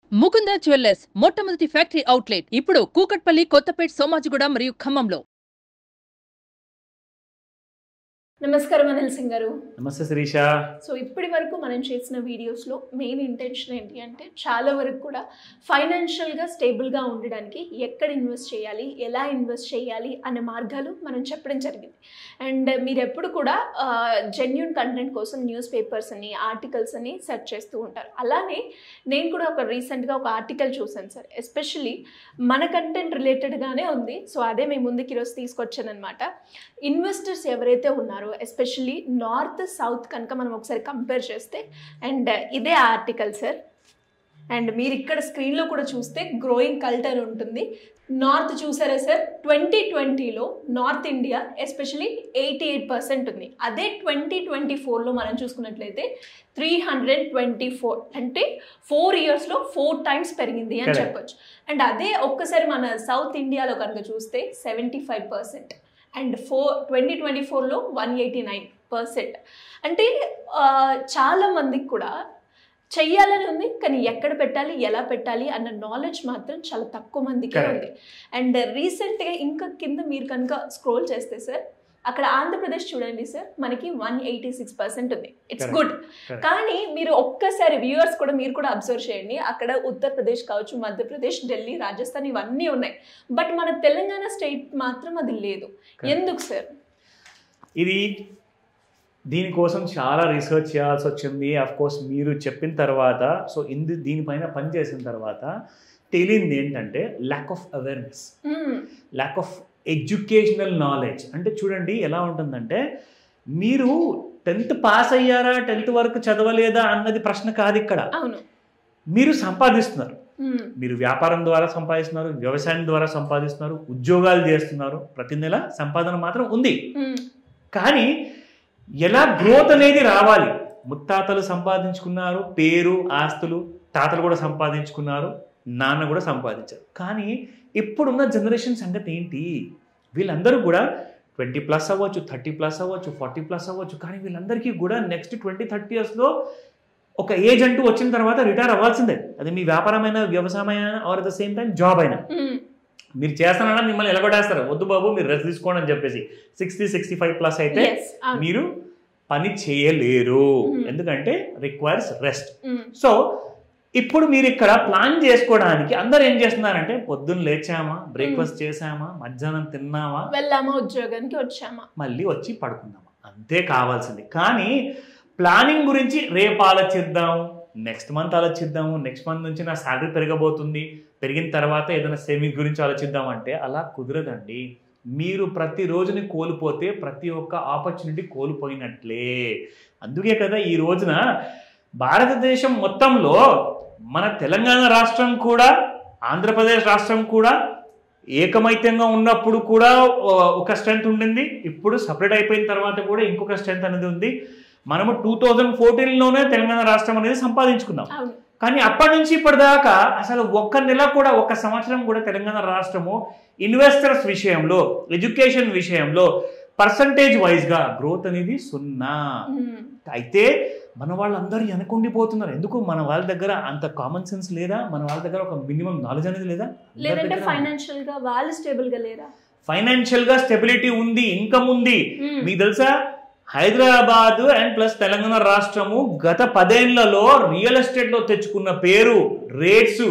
Mukunda jewellers మొట్టమొదటి factory outlet ఇప్పుడు కూకట్పల్లి కొత్తపేట్ సోమాజిగూడ మరియు ఖమ్మంలో నమస్కారం అనిల్ సింగ్ గారు నమస్తే శిరీష సో ఇప్పటి వరకు మనం చేసిన వీడియోస్లో మెయిన్ ఇంటెన్షన్ ఏంటి అంటే చాలా వరకు కూడా ఫైనాన్షియల్గా స్టేబుల్గా ఉండడానికి ఎక్కడ ఇన్వెస్ట్ చేయాలి ఎలా ఇన్వెస్ట్ చేయాలి అనే మార్గాలు మనం చెప్పడం జరిగింది అండ్ మీరు ఎప్పుడు కూడా జెన్యున్ కంటెంట్ కోసం న్యూస్ పేపర్స్ అని ఆర్టికల్స్ అని సెర్చ్ చేస్తూ ఉంటారు అలానే నేను కూడా ఒక రీసెంట్గా ఒక ఆర్టికల్ చూశాను సార్ ఎస్పెషల్లీ మన కంటెంట్ రిలేటెడ్గానే ఉంది సో అదే మేము ముందుకు ఈరోజు తీసుకొచ్చాను అనమాట ఇన్వెస్టర్స్ ఎవరైతే ఉన్నారో ఎస్పెషల్లీ నార్త్ సౌత్ కనుక మనం ఒకసారి కంపేర్ చేస్తే అండ్ ఇదే ఆర్టికల్ సార్ అండ్ మీరు ఇక్కడ స్క్రీన్లో కూడా చూస్తే గ్రోయింగ్ కల్చర్ ఉంటుంది నార్త్ చూసారా సార్ ట్వంటీ ట్వంటీలో north India especially eighty eight percent ఉంది అదే ట్వంటీ ట్వంటీ ఫోర్లో మనం చూసుకున్నట్లయితే త్రీ హండ్రెడ్ ట్వంటీ ఫోర్ అంటే ఫోర్ ఇయర్స్లో ఫోర్ టైమ్స్ పెరిగింది అని Correct. చెప్పొచ్చు అండ్ అదే ఒక్కసారి మన సౌత్ ఇండియాలో కనుక చూస్తే seventy five percent and four twenty twenty ఫోర్లో వన్ ఎయిటీ నైన్ పర్సెంట్ అంటే ఆ, చాలా మందికి కూడా చెయ్యాలని ఉంది కానీ ఎక్కడ పెట్టాలి ఎలా పెట్టాలి అన్న నాలెడ్జ్ మాత్రం చాలా తక్కువ మందికి Correct. ఉంది అండ్ రీసెంట్గా ఇంకా కింద మీరు కనుక స్క్రోల్ చేస్తే సార్ అక్కడ ఆంధ్రప్రదేశ్ చూడండి సార్ మనకి వన్ ఎయిటీ సిక్స్ పర్సెంట్ ఉంది ఇట్స్ Correct. Good Correct. కానీ మీరు ఒక్కసారి వ్యూవర్స్ కూడా మీరు కూడా అబ్జర్వ్ చేయండి అక్కడ ఉత్తరప్రదేశ్ కావచ్చు మధ్యప్రదేశ్ ఢిల్లీ రాజస్థాన్ ఇవన్నీ ఉన్నాయి బట్ మన తెలంగాణ స్టేట్ మాత్రం అది లేదు Correct. ఎందుకు సార్ ఇది దీనికోసం చాలా రీసెర్చ్ చేయాల్సి వచ్చింది అఫ్ కోర్స్ మీరు చెప్పిన తర్వాత సో ఇంది దీనిపైన పని చేసిన తర్వాత తెలియంది ఏంటంటే lack of awareness lack of educational knowledge అంటే చూడండి ఎలా ఉంటుందంటే మీరు టెన్త్ పాస్ అయ్యారా టెన్త్ వరకు చదవలేదా అన్నది ప్రశ్న కాదు ఇక్కడ అవును మీరు సంపాదిస్తున్నారు మ్మ్. మీరు వ్యాపారం ద్వారా సంపాదిస్తున్నారు వ్యవసాయం ద్వారా సంపాదిస్తున్నారు ఉద్యోగాలు చేస్తున్నారు ప్రతి నెల సంపాదన మాత్రం ఉంది మ్మ్. కానీ ఎలా గ్రోత్ అనేది రావాలి ముత్తాతలు సంపాదించుకున్నారు పేరు ఆస్తులు తాతలు కూడా సంపాదించుకున్నారు నాన్న కూడా సంపాదించారు కానీ ఇప్పుడున్న జనరేషన్ సంగతి ఏంటి వీళ్ళందరూ కూడా ట్వంటీ ప్లస్ అవ్వచ్చు థర్టీ ప్లస్ అవ్వచ్చు ఫార్టీ ప్లస్ అవ్వచ్చు కానీ వీళ్ళందరికీ కూడా నెక్స్ట్ ట్వంటీ థర్టీ ఇయర్స్లో ఒక ఏజ్ అంటూ వచ్చిన తర్వాత రిటైర్ అవ్వాల్సిందే అది మీ వ్యాపారమైన వ్యవసాయమైన or at the same time job అయినా మ్మ్. మీరు చేస్తానన్నా మిమ్మల్ని ఎలగొట్టేస్తారు వద్దు బాబు మీరు రెస్ట్ తీసుకోండి అని చెప్పేసి సిక్స్టీ సిక్స్టీ ఫైవ్ ప్లస్ అయితే Yes, అవును. మీరు పని చేయలేరు Hmm. ఎందుకంటే రిక్వైర్స్ రెస్ట్ మ్మ్. సో ఇప్పుడు మీరు ఇక్కడ ప్లాన్ చేసుకోవడానికి అందరు ఏం చేస్తున్నారంటే పొద్దున్న లేచామా బ్రేక్ఫాస్ట్ చేసామా మధ్యాహ్నం తిన్నామా వెళ్ళామా ఉద్యోగానికి వచ్చామా మళ్ళీ వచ్చి పడుకుందామా అంతే కావాల్సింది కానీ ప్లానింగ్ గురించి రేపు ఆలోచిద్దాం నెక్స్ట్ మంత్ ఆలోచిద్దాము నెక్స్ట్ మంత్ నుంచి నా శాలరీ పెరగబోతుంది పెరిగిన తర్వాత ఏదైనా సేవింగ్ గురించి ఆలోచిద్దాం అంటే అలా కుదరదండి మీరు ప్రతి రోజుని కోల్పోతే ప్రతి ఒక్క ఆపర్చునిటీ కోల్పోయినట్లే అందుకే కదా ఈ రోజున భారతదేశం మొత్తంలో మన తెలంగాణ రాష్ట్రం కూడా ఆంధ్రప్రదేశ్ రాష్ట్రం కూడా ఏకమైత్యంగా ఉన్నప్పుడు కూడా ఓ- ఒక స్ట్రెంత్ ఉండింది ఇప్పుడు సపరేట్ అయిపోయిన తర్వాత కూడా ఇంకొక స్ట్రెంత్ అనేది ఉంది మనము టూ థౌజండ్ ఫోర్టీన్లోనే తెలంగాణ రాష్ట్రం అనేది సంపాదించుకున్నాం అవును కానీ అప్పటి నుంచి ఇప్పటిదాకా అసలు ఒక్క నెల కూడా ఒక్క సంవత్సరం కూడా తెలంగాణ రాష్ట్రము ఇన్వెస్టర్స్ విషయంలో ఎడ్యుకేషన్ విషయంలో పర్సంటేజ్ వైజ్గా గ్రోత్ అనేది సున్నా మ్మ్. అయితే మన వాళ్ళందరూ వెనకుండిపోతున్నారు ఎందుకు మన వాళ్ళ దగ్గర అంత కామన్ సెన్స్ లేదా మన వాళ్ళ దగ్గర ఒక మినిమం నాలెడ్జ్ అనేది లేదా లేదంటే ఫైనాన్షియల్ గా వాళ్ళు స్టేబుల్ గా లేరా ఫైనాన్షియల్ గా స్టెబిలిటీ ఉంది ఇన్కమ్ ఉంది మ్మ్. మీకు తెలుసా హైదరాబాద్ అండ్ ప్లస్ తెలంగాణ రాష్ట్రము గత పదేళ్లలో రియల్ ఎస్టేట్ లో తెచ్చుకున్న పేరు రేట్స్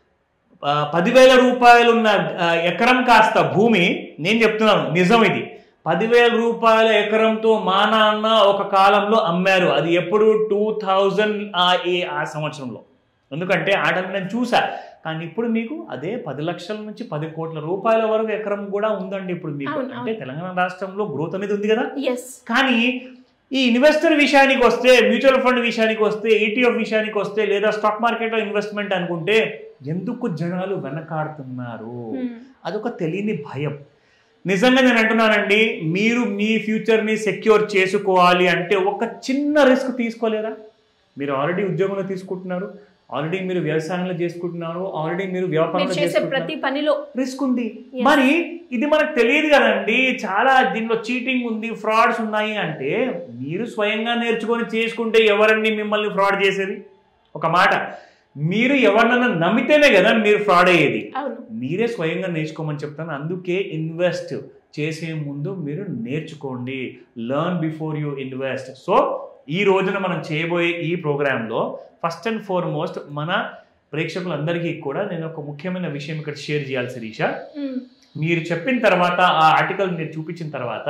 ఆ, పదివేల రూపాయలు ఉన్న ఆ, ఎకరం కాస్త భూమి నేను చెప్తున్నాను నిజం ఇది పదివేల రూపాయల ఎకరంతో మా నాన్న ఒక కాలంలో అమ్మారు అది ఎప్పుడు టూ థౌజండ్ ఆ సంవత్సరంలో ఎందుకంటే ఆ టైం నేను చూసా కానీ ఇప్పుడు మీకు అదే పది లక్షల నుంచి పది కోట్ల రూపాయల వరకు ఎకరం కూడా ఉందండి ఇప్పుడు మీకు అవును, అంటే తెలంగాణ రాష్ట్రంలో గ్రోత్ అనేది ఉంది కదా ఎస్ కానీ ఈ ఇన్వెస్టర్ విషయానికి వస్తే మ్యూచువల్ ఫండ్ విషయానికి వస్తే ఈటీఎఫ్ విషయానికి వస్తే లేదా స్టాక్ మార్కెట్లో ఇన్వెస్ట్మెంట్ అనుకుంటే ఎందుకు జనాలు వెనకాడుతున్నారు అదొక తెలియని భయం నిజంగా నేను అంటున్నానండి మీరు మీ ఫ్యూచర్ని సెక్యూర్ చేసుకోవాలి అంటే ఒక చిన్న రిస్క్ తీసుకోలేరా మీరు ఆల్రెడీ ఉద్యోగంలో తీసుకుంటున్నారు ఆల్రెడీ మీరు వ్యవసాయంలో చేసుకుంటున్నారు ఆల్రెడీ మీరు మీరు వ్యాపారంలో చేసే చేసుకుంటున్నారు ప్రతి పనిలో రిస్క్ ఉంది Yes. మరి ఇది మనకు తెలియదు కదండి చాలా దీనిలో చీటింగ్ ఉంది ఫ్రాడ్స్ ఉన్నాయి అంటే మీరు స్వయంగా నేర్చుకొని చేసుకుంటే ఎవరండి మిమ్మల్ని ఫ్రాడ్ చేసేది ఒక మాట మీరు ఎవరినైనా నమ్మితేనే కదా మీరు ఫ్రాడ్ అయ్యేది అవును మీరే స్వయంగా నేర్చుకోమని చెప్తాను అందుకే ఇన్వెస్ట్ చేసే ముందు మీరు నేర్చుకోండి learn before you invest so ఈ రోజున మనం చేయబోయే ఈ ప్రోగ్రాంలో ఫస్ట్ అండ్ ఫార్మోస్ట్ మన ప్రేక్షకులందరికీ కూడా నేను ఒక ముఖ్యమైన విషయం ఇక్కడ షేర్ చేయాలి శిరీష మ్మ్. మీరు చెప్పిన తర్వాత ఆ ఆర్టికల్ మీరు చూపించిన తర్వాత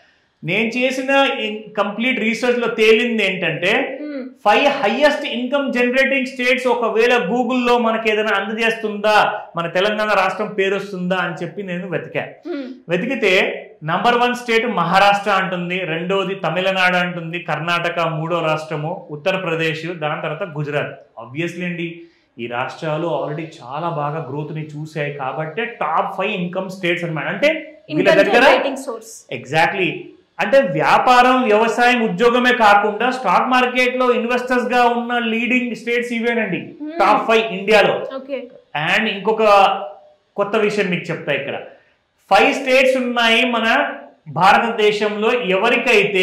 నేను చేసిన కంప్లీట్ రీసెర్చ్లో తేలింది ఏంటంటే మ్మ్. Five highest income generating states ఒకవేళ గూగుల్లో మనకి ఏదైనా అందజేస్తుందా మన తెలంగాణ రాష్ట్రం పేరు వస్తుందా అని చెప్పి నేను వెతికా మ్మ్. వెతికితే నంబర్ వన్ స్టేట్ మహారాష్ట్ర అంటుంది రెండోది తమిళనాడు అంటుంది కర్ణాటక మూడో రాష్ట్రము ఉత్తరప్రదేశ్ దాని తర్వాత గుజరాత్ ఆబ్వియస్లీ అండి ఈ రాష్ట్రాలు ఆల్రెడీ చాలా బాగా గ్రోత్ ని చూసాయి కాబట్టి టాప్ ఫైవ్ ఇన్కమ్ స్టేట్స్ అన్నమాట అంటే వీళ్ళ ఇన్కమ్ దగ్గర జనరేటింగ్ సోర్స్ ఎగ్జాక్ట్లీ అంటే వ్యాపారం వ్యవసాయం ఉద్యోగమే కాకుండా స్టాక్ మార్కెట్ లో ఇన్వెస్టర్స్ గా ఉన్న లీడింగ్ స్టేట్స్ ఇవేనండి టాప్ ఫైవ్ ఇండియాలో ఓకే అండ్ ఇంకొక కొత్త విషయం మీకు చెప్తా ఇక్కడ ఫైవ్ స్టేట్స్ ఉన్నాయి మన భారతదేశంలో ఎవరికైతే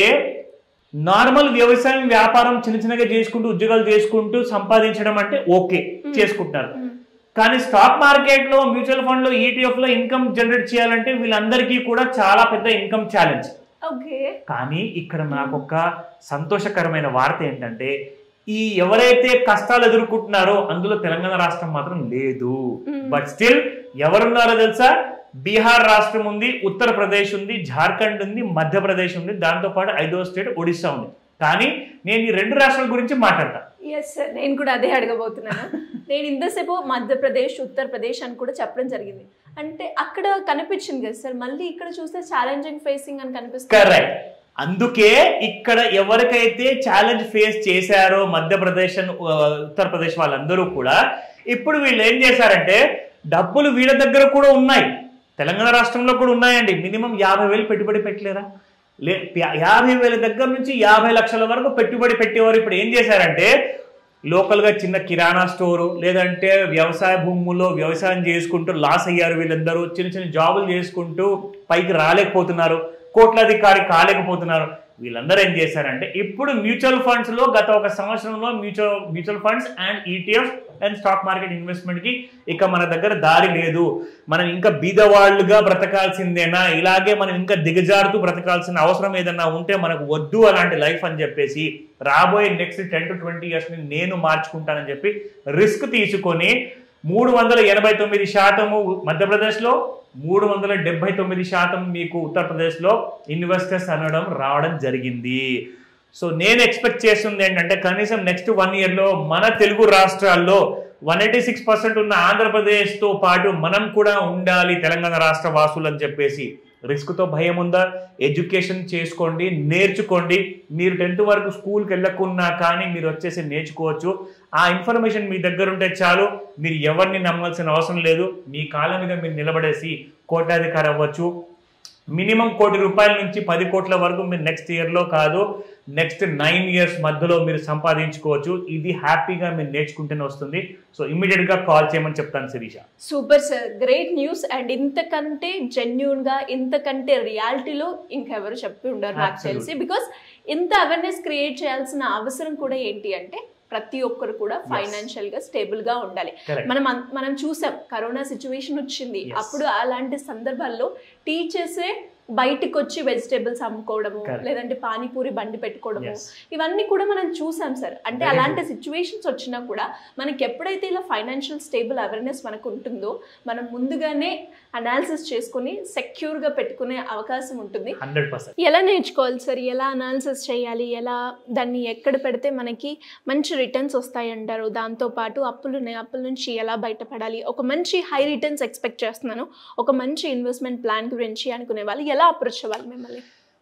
నార్మల్ వ్యవసాయం వ్యాపారం చిన్న చిన్నగా చేసుకుంటూ ఉద్యోగాలు చేసుకుంటూ సంపాదించడం అంటే ఓకే చేసుకుంటున్నారు కానీ స్టాక్ మార్కెట్ లో మ్యూచువల్ ఫండ్ లో ఈటీఎఫ్ లో ఇన్కమ్ జనరేట్ చేయాలంటే వీళ్ళందరికీ కూడా చాలా పెద్ద ఇన్కమ్ ఛాలెంజ్ ఓకే కానీ ఇక్కడ నాకు ఒక సంతోషకరమైన వార్త ఏంటంటే ఈ ఎవరైతే కష్టాలు ఎదుర్కొంటున్నారో అందులో తెలంగాణ రాష్ట్రం మాత్రం లేదు Mm. బట్ స్టిల్ ఎవరున్నారో తెలుసా బీహార్ రాష్ట్రం ఉంది ఉత్తరప్రదేశ్ ఉంది జార్ఖండ్ ఉంది మధ్యప్రదేశ్ ఉంది దాంతో పాటు ఐదో స్టేట్ ఒడిశా ఉంది కానీ నేను ఈ రెండు రాష్ట్రాల గురించి మాట్లాడతా ఎస్ సార్ నేను కూడా అదే అడగబోతున్నాను నేను ఇంతసేపు మధ్యప్రదేశ్ ఉత్తరప్రదేశ్ అని కూడా చెప్పడం జరిగింది అంటే అక్కడ కనిపించింది కదా సార్ మళ్ళీ ఇక్కడ చూస్తే ఛాలెంజింగ్ ఫేసింగ్ అని కనిపిస్తుంది కరెక్ట్ అందుకే ఇక్కడ ఎవరికైతే ఛాలెంజ్ ఫేస్ చేశారో మధ్యప్రదేశ్ అండ్, ఆ, ఉత్తరప్రదేశ్ వాళ్ళందరూ కూడా ఇప్పుడు వీళ్ళు ఏం చేశారంటే డబ్బులు వీళ్ళ దగ్గర కూడా ఉన్నాయి తెలంగాణ రాష్ట్రంలో కూడా ఉన్నాయండి మినిమం యాభై వేలు పెట్టుబడి పెట్టలేరా లే యా- యాభై వేల దగ్గర నుంచి యాభై లక్షల వరకు పెట్టుబడి పెట్టేవారు ఇప్పుడు ఏం చేశారంటే లోకల్గా చిన్న కిరాణా స్టోరు లేదంటే వ్యవసాయ భూముల్లో వ్యవసాయం చేసుకుంటూ లాస్ అయ్యారు వీళ్ళందరూ చిన్న చిన్న జాబులు చేసుకుంటూ పైకి రాలేకపోతున్నారు కోట్లాధికారి కాలేకపోతున్నారు వీళ్ళందరూ ఏం చేశారంటే ఇప్పుడు మ్యూచువల్ ఫండ్స్ లో గత ఒక సంవత్సరంలో mutual mutual funds and ETF and stock market investment కి ఇక మన దగ్గర దారి లేదు మనం ఇంకా బీదవాళ్ళుగా బ్రతకాల్సిందేనా ఇలాగే మనం ఇంకా దిగజారుతూ బ్రతకాల్సిన అవసరం ఏదన్నా ఉంటే మనకు వద్దు అలాంటి లైఫ్ అని చెప్పేసి రాబోయే next ten to twenty years ని నేను మార్చుకుంటానని చెప్పి రిస్క్ తీసుకొని మూడు వందల ఎనభై తొమ్మిది శాతము మధ్యప్రదేశ్లో మూడు వందల డెబ్బై తొమ్మిది శాతం మీకు ఉత్తరప్రదేశ్లో ఇన్వెస్టర్స్ అనడం రావడం జరిగింది సో నేను ఎక్స్పెక్ట్ చేస్తుంది ఏంటంటే కనీసం నెక్స్ట్ వన్ ఇయర్లో మన తెలుగు రాష్ట్రాల్లో వన్ ఎయిటీ సిక్స్ పర్సెంట్ ఉన్న ఆంధ్రప్రదేశ్తో పాటు మనం కూడా ఉండాలి తెలంగాణ రాష్ట్ర వాసులు అని చెప్పేసి రిస్క్తో భయం ఉందా ఎడ్యుకేషన్ చేసుకోండి నేర్చుకోండి మీరు టెన్త్ వరకు స్కూల్కి వెళ్ళకున్నా కానీ మీరు వచ్చేసి నేర్చుకోవచ్చు ఆ ఇన్ఫర్మేషన్ మీ దగ్గర ఉంటే చాలు మీరు ఎవరిని నమ్మాల్సిన అవసరం లేదు మీ కాళ్ళ మీద మీరు నిలబడేసి కోటాధికారి అవ్వచ్చు మినిమం కోటి రూపాయల నుంచి పది కోట్ల వరకు మీరు నెక్స్ట్ ఇయర్లో కాదు నెక్స్ట్ నైన్ ఇయర్స్ మధ్యలో మీరు సంపాదించుకోవచ్చు ఇది హ్యాపీగా మీరు నేర్చుకుంటూనే వస్తుంది సో ఇమీడియట్గా కాల్ చేయమని చెప్తాను Shirisha super sir great news and ఇంతకంటే జెన్యున్ గా ఇంతకంటే రియాలిటీలో ఇంకెవరు చెప్పి ఉండరు నాకు Absolutely. తెలిసి బికాస్ ఇంత అవేర్నెస్ క్రియేట్ చేయాల్సిన అవసరం కూడా ఏంటి అంటే ప్రతి ఒక్కరు కూడా ఫైనాన్షియల్ గా స్టేబుల్ గా ఉండాలి కరెక్ట్ మనం అన్- మనం చూసాం కరోనా సిచ్యువేషన్ వచ్చింది Yes. అప్పుడు అలాంటి సందర్భాల్లో టీచర్సే బయటికి వచ్చి వెజిటేబుల్స్ అమ్ముకోవడము Correct. లేదంటే పానీపూరి బండి పెట్టుకోవడము Yes. ఇవన్నీ కూడా మనం చూసాం సార్ అంటే Very అలాంటి సిచ్యువేషన్స్ వచ్చినా కూడా మనకి ఎప్పుడైతే ఇలా ఫైనాన్షియల్ స్టేబుల్ అవేర్నెస్ మనకు ఉంటుందో మనం ముందుగానే అనాలిసిస్ చేసుకుని సెక్యూర్ గా పెట్టుకునే అవకాశం ఉంటుంది హండ్రెడ్ పర్సెంట్ ఎలా నేర్చుకోవాలి సార్ ఎలా అనాలిసిస్ చేయాలి ఎలా దాన్ని ఎక్కడ పెడితే మనకి మంచి రిటర్న్స్ వస్తాయి అంటారు దాంతోపాటు అప్పులు ఉన్నాయి అప్పుల నుంచి ఎలా బయటపడాలి ఒక మంచి హై రిటర్న్స్ ఎక్స్పెక్ట్ చేస్తున్నాను ఒక మంచి ఇన్వెస్ట్మెంట్ ప్లాన్ గురించి అనుకునే వాళ్ళు ఎలా అప్రోచ్ అవ్వాలి మిమ్మల్ని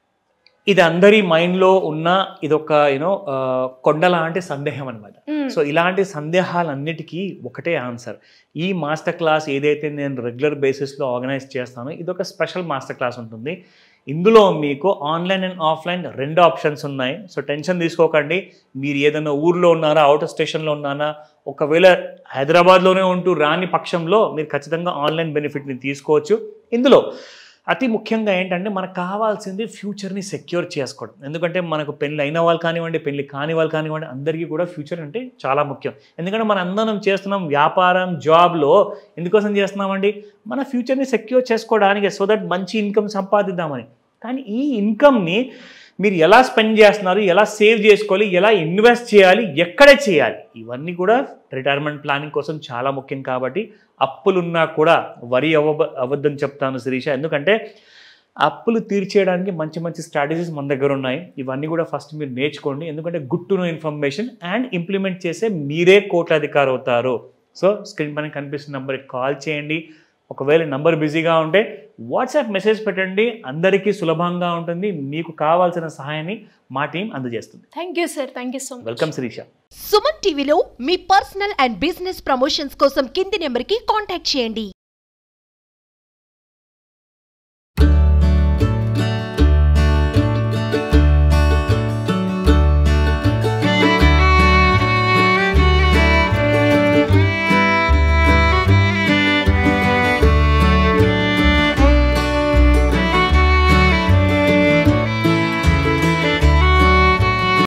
ఇది అందరి మైండ్లో ఉన్న ఇదొక యూనో కొండ లాంటి సందేహం అనమాట సో ఇలాంటి సందేహాలన్నిటికీ ఒకటే ఆన్సర్ ఈ మాస్టర్ క్లాస్ ఏదైతే నేను రెగ్యులర్ బేసిస్లో ఆర్గనైజ్ చేస్తానో ఇది ఒక స్పెషల్ మాస్టర్ క్లాస్ ఉంటుంది ఇందులో మీకు ఆన్లైన్ అండ్ ఆఫ్లైన్ రెండు ఆప్షన్స్ ఉన్నాయి సో టెన్షన్ తీసుకోకండి మీరు ఏదైనా ఊర్లో ఉన్నారా అవుట్ స్టేషన్లో ఉన్నారా ఒకవేళ హైదరాబాద్లోనే ఉంటూ రాని పక్షంలో మీరు ఖచ్చితంగా ఆన్లైన్ బెనిఫిట్ని తీసుకోవచ్చు ఇందులో అతి ముఖ్యంగా ఏంటంటే మనకు కావాల్సింది ఫ్యూచర్ని సెక్యూర్ చేసుకోవడం ఎందుకంటే మనకు పెళ్ళి అయిన వాళ్ళు కానివ్వండి పెళ్ళి కాని వాళ్ళు కానివ్వండి అందరికీ కూడా ఫ్యూచర్ అంటే చాలా ముఖ్యం ఎందుకంటే మన అందరం చేస్తున్నాం వ్యాపారం జాబ్లో ఎందుకోసం చేస్తున్నామండి మన ఫ్యూచర్ని సెక్యూర్ చేసుకోవడానికి సో దట్ మంచి ఇన్కమ్ సంపాదిద్దామని కానీ ఈ ఇన్కమ్ని మీరు ఎలా స్పెండ్ చేస్తున్నారు ఎలా సేవ్ చేసుకోవాలి ఎలా ఇన్వెస్ట్ చేయాలి ఎక్కడ చేయాలి ఇవన్నీ కూడా రిటైర్మెంట్ ప్లానింగ్ కోసం చాలా ముఖ్యం కాబట్టి అప్పులున్నా కూడా వరి అవ్వ అవ్వద్దని చెప్తాను శిరీష ఎందుకంటే అప్పులు తీర్చేయడానికి మంచి మంచి స్ట్రాటజీస్ మన దగ్గర ఉన్నాయి ఇవన్నీ కూడా ఫస్ట్ మీరు నేర్చుకోండి ఎందుకంటే good to know information and implement చేసే మీరే కోట్లాధికారి అవుతారు సో స్క్రీన్ పైన కనిపిస్తున్న నెంబర్కి కాల్ చేయండి ఒకవేళ నంబర్ బిజీగా ఉంటే వాట్సాప్ మెసేజ్ పెట్టండి అందరికీ సులభంగా ఉంటుంది మీకు కావాల్సిన సహాయాన్ని మా టీం అందజేస్తుంది thank you sir thank you so much welcome Shirisha Suman టీవీలో మీ పర్సనల్ అండ్ బిజినెస్ ప్రమోషన్స్ కోసం కింది నెంబర్కి కాంటాక్ట్ చేయండి